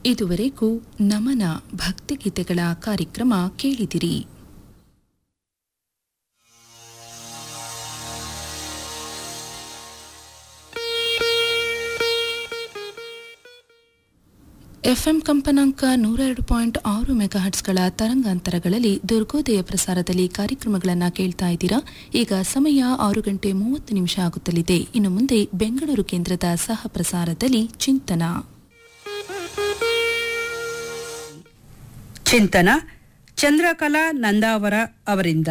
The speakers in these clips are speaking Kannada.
ಇದುವರೆಗೂ ನಮನ ಭಕ್ತಿಗೀತೆಗಳ ಕಾರ್ಯಕ್ರಮ ಕೇಳಿದಿರಿ ಎಫ್ಎಂ ಕಂಪನಾಂಕ ನೂರ ಎರಡು ಪಾಯಿಂಟ್ ಆರು ಮೆಗಾಹಟ್ಸ್ಗಳ ತರಂಗಾಂತರಗಳಲ್ಲಿ ದುರ್ಗೋದಯ ಪ್ರಸಾರದಲ್ಲಿ ಕಾರ್ಯಕ್ರಮಗಳನ್ನು ಕೇಳ್ತಾ ಇದ್ದೀರಾ ಈಗ ಸಮಯ ಆರು ಗಂಟೆ ಮೂವತ್ತು ನಿಮಿಷ ಆಗುತ್ತಲಿದೆ ಇನ್ನು ಮುಂದೆ ಬೆಂಗಳೂರು ಕೇಂದ್ರದ ಸಹ ಪ್ರಸಾರದಲ್ಲಿ ಚಿಂತನ ಚಿಂತನ ಚಂದ್ರಕಲಾ ನಂದಾವರ ಅವರಿಂದ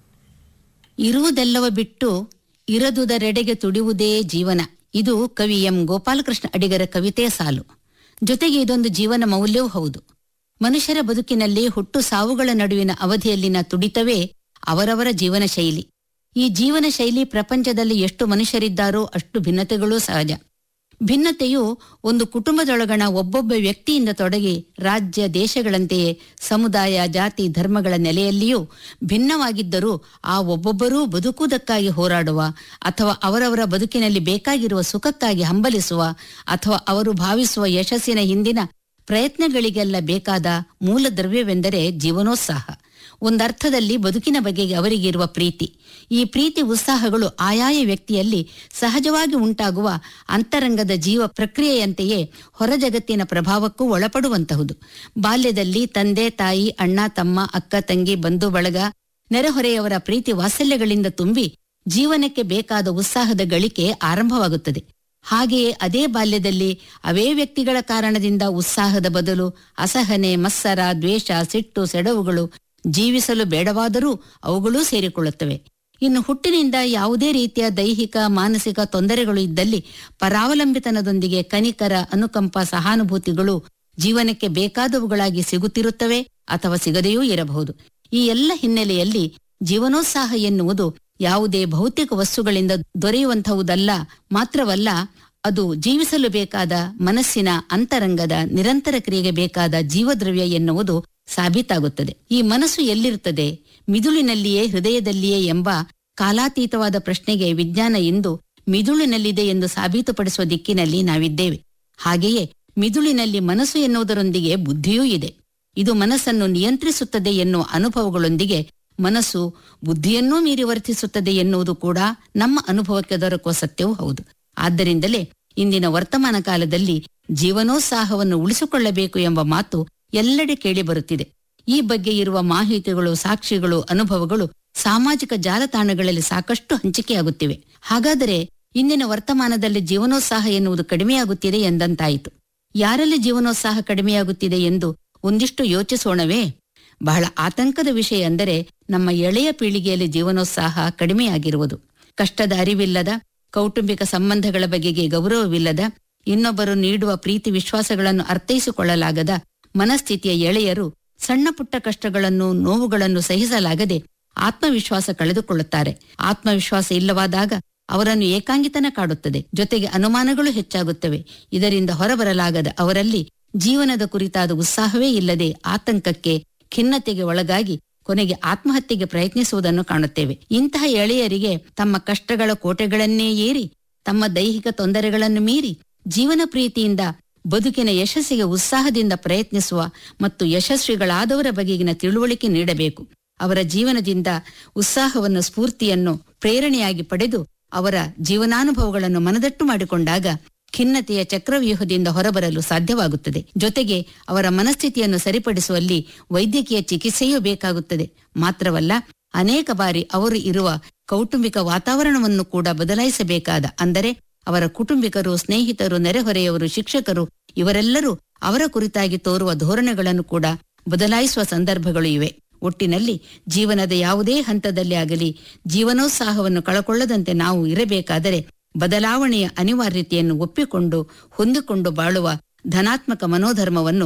ಇರುವುದೆಲ್ಲವ ಬಿಟ್ಟು ಇರದುದರೆಡೆಗೆ ತುಡಿಯುವುದೇ ಜೀವನ ಇದು ಕವಿ ಎಂ ಗೋಪಾಲಕೃಷ್ಣ ಅಡಿಗರ ಕವಿತೆಯ ಸಾಲು ಜೊತೆಗೆ ಇದೊಂದು ಜೀವನ ಮೌಲ್ಯವೂ ಹೌದು ಮನುಷ್ಯರ ಬದುಕಿನಲ್ಲಿ ಹುಟ್ಟು ಸಾವುಗಳ ನಡುವಿನ ಅವಧಿಯಲ್ಲಿನ ತುಡಿತವೇ ಅವರವರ ಜೀವನ ಶೈಲಿ ಈ ಜೀವನ ಶೈಲಿ ಪ್ರಪಂಚದಲ್ಲಿ ಎಷ್ಟು ಮನುಷ್ಯರಿದ್ದಾರೋ ಅಷ್ಟು ಭಿನ್ನತೆಗಳೂ ಸಹಜ ಭಿನ್ನತೆಯು ಒಂದು ಕುಟುಂಬದೊಳಗಣ ಒಬ್ಬೊಬ್ಬ ವ್ಯಕ್ತಿಯಿಂದ ತೊಡಗಿ ರಾಜ್ಯ ದೇಶಗಳಂತೆಯೇ ಸಮುದಾಯ ಜಾತಿ ಧರ್ಮಗಳ ನೆಲೆಯಲ್ಲಿಯೂ ಭಿನ್ನವಾಗಿದ್ದರೂ ಆ ಒಬ್ಬೊಬ್ಬರೂ ಬದುಕುವುದಕ್ಕಾಗಿ ಹೋರಾಡುವ ಅಥವಾ ಅವರವರ ಬದುಕಿನಲ್ಲಿ ಬೇಕಾಗಿರುವ ಸುಖಕ್ಕಾಗಿ ಹಂಬಲಿಸುವ ಅಥವಾ ಅವರು ಭಾವಿಸುವ ಯಶಸ್ಸಿನ ಹಿಂದಿನ ಪ್ರಯತ್ನಗಳಿಗೆಲ್ಲ ಬೇಕಾದ ಮೂಲ ದ್ರವ್ಯವೆಂದರೆ ಜೀವನೋತ್ಸಾಹ ಒಂದರ್ಥದಲ್ಲಿ ಬದುಕಿನ ಬಗೆಗೆ ಅವರಿಗಿರುವ ಪ್ರೀತಿ ಈ ಪ್ರೀತಿ ಉತ್ಸಾಹಗಳು ಆಯಾಯ ವ್ಯಕ್ತಿಯಲ್ಲಿ ಸಹಜವಾಗಿ ಉಂಟಾಗುವ ಅಂತರಂಗದ ಜೀವ ಪ್ರಕ್ರಿಯೆಯಂತೆಯೇ ಹೊರ ಜಗತ್ತಿನ ಪ್ರಭಾವಕ್ಕೂ ಒಳಪಡುವಂತಹುದು ಬಾಲ್ಯದಲ್ಲಿ ತಂದೆ ತಾಯಿ ಅಣ್ಣ ತಮ್ಮ ಅಕ್ಕ ತಂಗಿ ಬಂಧು ಬಳಗ ನೆರೆಹೊರೆಯವರ ಪ್ರೀತಿ ವಾತ್ಸಲ್ಯಗಳಿಂದ ತುಂಬಿ ಜೀವನಕ್ಕೆ ಬೇಕಾದ ಉತ್ಸಾಹದ ಗಳಿಕೆ ಆರಂಭವಾಗುತ್ತದೆ ಹಾಗೆಯೇ ಅದೇ ಬಾಲ್ಯದಲ್ಲಿ ಅವೇ ವ್ಯಕ್ತಿಗಳ ಕಾರಣದಿಂದ ಉತ್ಸಾಹದ ಬದಲು ಅಸಹನೆ ಮತ್ಸರ ದ್ವೇಷ ಸಿಟ್ಟು ಸೆಡವುಗಳು ಜೀವಿಸಲು ಬೇಡವಾದರೂ ಅವುಗಳೂ ಸೇರಿಕೊಳ್ಳುತ್ತವೆ ಇನ್ನು ಹುಟ್ಟಿನಿಂದ ಯಾವುದೇ ರೀತಿಯ ದೈಹಿಕ ಮಾನಸಿಕ ತೊಂದರೆಗಳು ಇದ್ದಲ್ಲಿ ಪರಾವಲಂಬಿತನದೊಂದಿಗೆ ಕನಿಕರ ಅನುಕಂಪ ಸಹಾನುಭೂತಿಗಳು ಜೀವನಕ್ಕೆ ಬೇಕಾದವುಗಳಾಗಿ ಸಿಗುತ್ತಿರುತ್ತವೆ ಅಥವಾ ಸಿಗದೆಯೂ ಇರಬಹುದು ಈ ಎಲ್ಲ ಹಿನ್ನೆಲೆಯಲ್ಲಿ ಜೀವನೋತ್ಸಾಹ ಎನ್ನುವುದು ಯಾವುದೇ ಭೌತಿಕ ವಸ್ತುಗಳಿಂದ ದೊರೆಯುವಂತಹುದಲ್ಲ ಮಾತ್ರವಲ್ಲ ಅದು ಜೀವಿಸಲು ಬೇಕಾದ ಮನಸ್ಸಿನ ಅಂತರಂಗದ ನಿರಂತರ ಕ್ರಿಯೆಗೆ ಬೇಕಾದ ಜೀವದ್ರವ್ಯ ಎನ್ನುವುದು ಸಾಬೀತಾಗುತ್ತದೆ ಈ ಮನಸ್ಸು ಎಲ್ಲಿರುತ್ತದೆ ಮಿದುಳಿನಲ್ಲಿಯೇ ಹೃದಯದಲ್ಲಿಯೇ ಎಂಬ ಕಾಲಾತೀತವಾದ ಪ್ರಶ್ನೆಗೆ ವಿಜ್ಞಾನ ಇಂದು ಮಿದುಳಿನಲ್ಲಿದೆ ಎಂದು ಸಾಬೀತುಪಡಿಸುವ ದಿಕ್ಕಿನಲ್ಲಿ ನಾವಿದ್ದೇವೆ ಹಾಗೆಯೇ ಮಿದುಳಿನಲ್ಲಿ ಮನಸ್ಸು ಎನ್ನುವುದರೊಂದಿಗೆ ಬುದ್ಧಿಯೂ ಇದೆ ಇದು ಮನಸ್ಸನ್ನು ನಿಯಂತ್ರಿಸುತ್ತದೆ ಎನ್ನುವ ಅನುಭವಗಳೊಂದಿಗೆ ಮನಸ್ಸು ಬುದ್ಧಿಯನ್ನೂ ಮೀರಿ ವರ್ತಿಸುತ್ತದೆ ಎನ್ನುವುದು ಕೂಡ ನಮ್ಮ ಅನುಭವಕ್ಕೆ ದೊರಕುವ ಸತ್ಯವೂ ಹೌದು ಆದ್ದರಿಂದಲೇ ಇಂದಿನ ವರ್ತಮಾನ ಕಾಲದಲ್ಲಿ ಜೀವನೋತ್ಸಾಹವನ್ನು ಉಳಿಸಿಕೊಳ್ಳಬೇಕು ಎಂಬ ಮಾತು ಎಲ್ಲೆಡೆ ಕೇಳಿಬರುತ್ತಿದೆ ಈ ಬಗ್ಗೆ ಇರುವ ಮಾಹಿತಿಗಳು ಸಾಕ್ಷಿಗಳು ಅನುಭವಗಳು ಸಾಮಾಜಿಕ ಜಾಲತಾಣಗಳಲ್ಲಿ ಸಾಕಷ್ಟು ಹಂಚಿಕೆಯಾಗುತ್ತಿವೆ ಹಾಗಾದರೆ ಇಂದಿನ ವರ್ತಮಾನದಲ್ಲಿ ಜೀವನೋತ್ಸಾಹ ಎನ್ನುವುದು ಕಡಿಮೆಯಾಗುತ್ತಿದೆ ಎಂದಂತಾಯಿತು ಯಾರಲ್ಲಿ ಜೀವನೋತ್ಸಾಹ ಕಡಿಮೆಯಾಗುತ್ತಿದೆ ಎಂದು ಒಂದಿಷ್ಟು ಯೋಚಿಸೋಣವೇ ಬಹಳ ಆತಂಕದ ವಿಷಯ ಅಂದರೆ ನಮ್ಮ ಎಳೆಯ ಪೀಳಿಗೆಯಲ್ಲಿ ಜೀವನೋತ್ಸಾಹ ಕಡಿಮೆಯಾಗಿರುವುದು ಕಷ್ಟದ ಅರಿವಿಲ್ಲದ ಕೌಟುಂಬಿಕ ಸಂಬಂಧಗಳ ಬಗೆಗೆ ಗೌರವವಿಲ್ಲದ ಇನ್ನೊಬ್ಬರು ನೀಡುವ ಪ್ರೀತಿ ವಿಶ್ವಾಸಗಳನ್ನು ಅರ್ಥೈಸಿಕೊಳ್ಳಲಾಗದ ಮನಸ್ಥಿತಿಯ ಎಳೆಯರು ಸಣ್ಣ ಪುಟ್ಟ ಕಷ್ಟಗಳನ್ನು ನೋವುಗಳನ್ನು ಸಹಿಸಲಾಗದೆ ಆತ್ಮವಿಶ್ವಾಸ ಕಳೆದುಕೊಳ್ಳುತ್ತಾರೆ ಆತ್ಮವಿಶ್ವಾಸ ಇಲ್ಲವಾದಾಗ ಅವರನ್ನು ಏಕಾಂಗಿತನ ಕಾಡುತ್ತದೆ ಜೊತೆಗೆ ಅನುಮಾನಗಳು ಹೆಚ್ಚಾಗುತ್ತವೆ ಇದರಿಂದ ಹೊರಬರಲಾಗದ ಅವರಲ್ಲಿ ಜೀವನದ ಕುರಿತಾದ ಉತ್ಸಾಹವೇ ಇಲ್ಲದೆ ಆತಂಕಕ್ಕೆ ಖಿನ್ನತೆಗೆ ಒಳಗಾಗಿ ಕೊನೆಗೆ ಆತ್ಮಹತ್ಯೆಗೆ ಪ್ರಯತ್ನಿಸುವುದನ್ನು ಕಾಣುತ್ತೇವೆ ಇಂತಹ ಎಳೆಯರಿಗೆ ತಮ್ಮ ಕಷ್ಟಗಳ ಕೋಟೆಗಳನ್ನೇ ಏರಿ ತಮ್ಮ ದೈಹಿಕ ತೊಂದರೆಗಳನ್ನು ಮೀರಿ ಜೀವನ ಪ್ರೀತಿಯಿಂದ ಬದುಕಿನ ಯಶಸ್ಸಿಗೆ ಉತ್ಸಾಹದಿಂದ ಪ್ರಯತ್ನಿಸುವ ಮತ್ತು ಯಶಸ್ವಿಗಳಾದವರ ಬಗೆಗಿನ ತಿಳುವಳಿಕೆ ನೀಡಬೇಕು ಅವರ ಜೀವನದಿಂದ ಉತ್ಸಾಹವನ್ನು ಸ್ಫೂರ್ತಿಯನ್ನು ಪ್ರೇರಣೆಯಾಗಿ ಪಡೆದು ಅವರ ಜೀವನಾನುಭವಗಳನ್ನು ಮನದಟ್ಟು ಮಾಡಿಕೊಂಡಾಗ ಖಿನ್ನತೆಯ ಚಕ್ರವ್ಯೂಹದಿಂದ ಹೊರಬರಲು ಸಾಧ್ಯವಾಗುತ್ತದೆ ಜೊತೆಗೆ ಅವರ ಮನಸ್ಥಿತಿಯನ್ನು ಸರಿಪಡಿಸುವಲ್ಲಿ ವೈದ್ಯಕೀಯ ಚಿಕಿತ್ಸೆಯೂ ಬೇಕಾಗುತ್ತದೆ ಮಾತ್ರವಲ್ಲ ಅನೇಕ ಬಾರಿ ಅವರು ಇರುವ ಕೌಟುಂಬಿಕ ವಾತಾವರಣವನ್ನು ಕೂಡ ಬದಲಾಯಿಸಬೇಕಾದ ಅಂದರೆ ಅವರ ಕುಟುಂಬಿಕರು ಸ್ನೇಹಿತರು ನೆರೆಹೊರೆಯವರು ಶಿಕ್ಷಕರು ಇವರೆಲ್ಲರೂ ಅವರ ಕುರಿತಾಗಿ ತೋರುವ ಧೋರಣೆಗಳನ್ನು ಕೂಡ ಬದಲಾಯಿಸುವ ಸಂದರ್ಭಗಳು ಇವೆ ಒಟ್ಟಿನಲ್ಲಿ ಜೀವನದ ಯಾವುದೇ ಹಂತದಲ್ಲಿ ಆಗಲಿ ಜೀವನೋತ್ಸಾಹವನ್ನು ಕಳಕೊಳ್ಳದಂತೆ ನಾವು ಇರಬೇಕಾದರೆ ಬದಲಾವಣೆಯ ಅನಿವಾರ್ಯತೆಯನ್ನು ಒಪ್ಪಿಕೊಂಡು ಹೊಂದಿಕೊಂಡು ಬಾಳುವ ಧನಾತ್ಮಕ ಮನೋಧರ್ಮವನ್ನು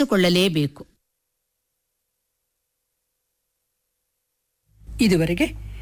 ಬೆಳೆಸಿಕೊಳ್ಳಲೇಬೇಕು ಇದುವರೆಗೆ